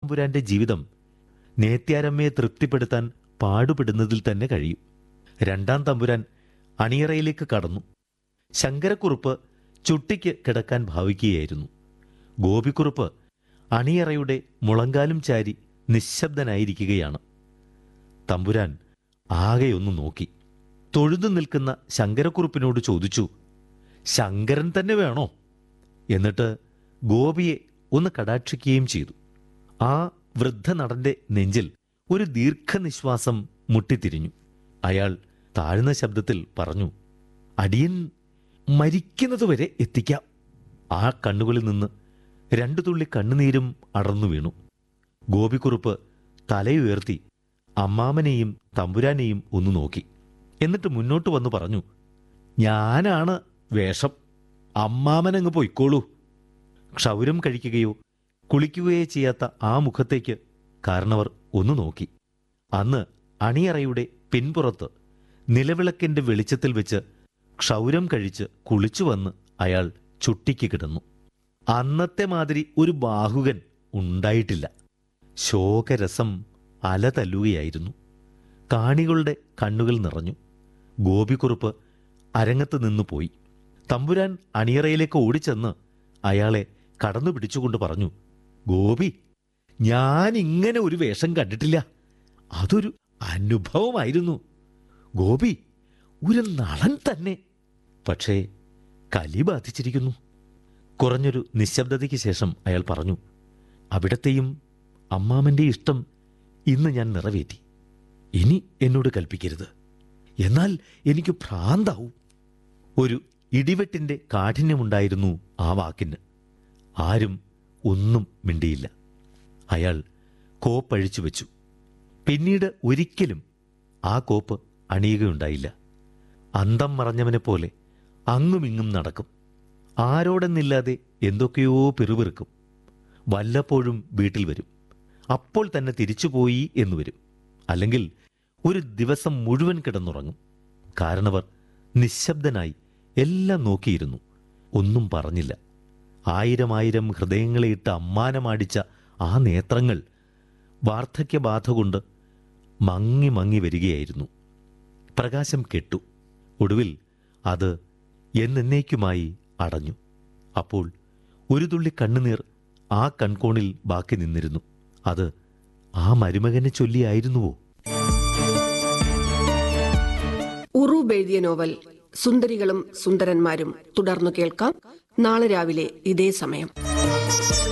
തമ്പുരാന്റെ ജീവിതം നേത്യാരമ്മയെ തൃപ്തിപ്പെടുത്താൻ പാടുപെടുന്നതിൽ തന്നെ കഴിയും രണ്ടാം തമ്പുരാൻ അണിയറയിലേക്ക് കടന്നു ശങ്കരക്കുറുപ്പ് ചുട്ടിക്ക് കിടക്കാൻ ഭാവിക്കുകയായിരുന്നു ഗോപിക്കുറുപ്പ് അണിയറയുടെ മുളങ്കാലും ചാരി നിശബ്ദനായിരിക്കുകയാണ് തമ്പുരാൻ ആകെയൊന്നു നോക്കി തൊഴുതു നിൽക്കുന്ന ശങ്കരക്കുറുപ്പിനോട് ചോദിച്ചു ശങ്കരൻ തന്നെ വേണോ എന്നിട്ട് ഗോപിയെ ഒന്ന് കടാക്ഷിക്കുകയും ചെയ്തു ആ വൃദ്ധ നടന്റെ നെഞ്ചിൽ ഒരു ദീർഘനിശ്വാസം മുട്ടിത്തിരിഞ്ഞു അയാൾ താഴ്ന്ന ശബ്ദത്തിൽ പറഞ്ഞു അടിയൻ മരിക്കുന്നതുവരെ എത്തിക്കാം ആ കണ്ണുകളിൽ നിന്ന് രണ്ടു തുള്ളി കണ്ണുനീരും അടർന്നു വീണു ഗോപിക്കുറുപ്പ് തലയുയർത്തി അമ്മാമനെയും തമ്പുരാനെയും ഒന്ന് നോക്കി എന്നിട്ട് മുന്നോട്ട് വന്നു പറഞ്ഞു ഞാനാണ് വേഷം അമ്മാമനങ്ങ് പൊയ്ക്കോളൂ ക്ഷൗരം കഴിക്കുകയോ കുളിക്കുകയോ ചെയ്യാത്ത ആ മുഖത്തേക്ക് കാരണവർ ഒന്ന് നോക്കി അന്ന് അണിയറയുടെ പിൻപുറത്ത് നിലവിളക്കിന്റെ വെളിച്ചത്തിൽ വെച്ച് ക്ഷൗരം കഴിച്ച് കുളിച്ചു വന്ന് അയാൾ ചുട്ടിക്ക് കിടന്നു അന്നത്തെ മാതിരി ഒരു ബാഹുകൻ ഉണ്ടായിട്ടില്ല ശോകരസം അലതല്ലുകയായിരുന്നു കാണികളുടെ കണ്ണുകൾ നിറഞ്ഞു ഗോപിക്കുറുപ്പ് അരങ്ങത്ത് നിന്നു പോയി തമ്പുരാൻ അണിയറയിലേക്ക് ഓടിച്ചെന്ന് അയാളെ കടന്നു പിടിച്ചുകൊണ്ട് പറഞ്ഞു ഗോപി ഞാൻ ഇങ്ങനെ ഒരു വേഷം കണ്ടിട്ടില്ല അതൊരു അനുഭവമായിരുന്നു ഗോപി ഒരു നളൻ തന്നെ പക്ഷേ കലി ബാധിച്ചിരിക്കുന്നു കുറഞ്ഞൊരു നിശബ്ദതയ്ക്ക് ശേഷം അയാൾ പറഞ്ഞു അവിടത്തെയും അമ്മാമന്റെ ഇഷ്ടം ഇന്ന് ഞാൻ നിറവേറ്റി ഇനി എന്നോട് കൽപ്പിക്കരുത് എന്നാൽ എനിക്ക് ഭ്രാന്താവും ഒരു ഇടിവെട്ടിന്റെ കാഠിന്യമുണ്ടായിരുന്നു ആ വാക്കിന് ആരും ഒന്നും മിണ്ടിയില്ല അയാൾ കോപ്പഴിച്ചു വെച്ചു പിന്നീട് ഒരിക്കലും ആ കോപ്പ് അണിയുകയുണ്ടായില്ല അന്തം മറഞ്ഞവനെ പോലെ അങ്ങുമിങ്ങും നടക്കും ആരോടെന്നില്ലാതെ എന്തൊക്കെയോ പിറുപിറുക്കും വല്ലപ്പോഴും വീട്ടിൽ വരും അപ്പോൾ തന്നെ തിരിച്ചുപോയി എന്ന് വരും അല്ലെങ്കിൽ ഒരു ദിവസം മുഴുവൻ കിടന്നുറങ്ങും കാരണവർ നിശബ്ദനായി എല്ലാം നോക്കിയിരുന്നു ഒന്നും പറഞ്ഞില്ല ആയിരം ആയിരം ഹൃദയങ്ങളെ ഇട്ട് അമ്മാനമാടിച്ച ആ നേത്രങ്ങൾ വാർദ്ധക്യബാധ കൊണ്ട് മങ്ങി മങ്ങി വരികയായിരുന്നു പ്രകാശം കെട്ടു ഒടുവിൽ അത് എന്നേക്കുമായി അടഞ്ഞു അപ്പോൾ ഒരു തുള്ളി കണ്ണുനീർ ആ കൺകോണിൽ ബാക്കി നിന്നിരുന്നു അത് ആ മരുമകനെ ചൊല്ലിയായിരുന്നുവോ ഉറൂബ് എഴുതിയ നോവൽ സുന്ദരികളും സുന്ദരന്മാരും തുടർന്നു കേൾക്കാം നാളെ രാവിലെ ഇതേ സമയം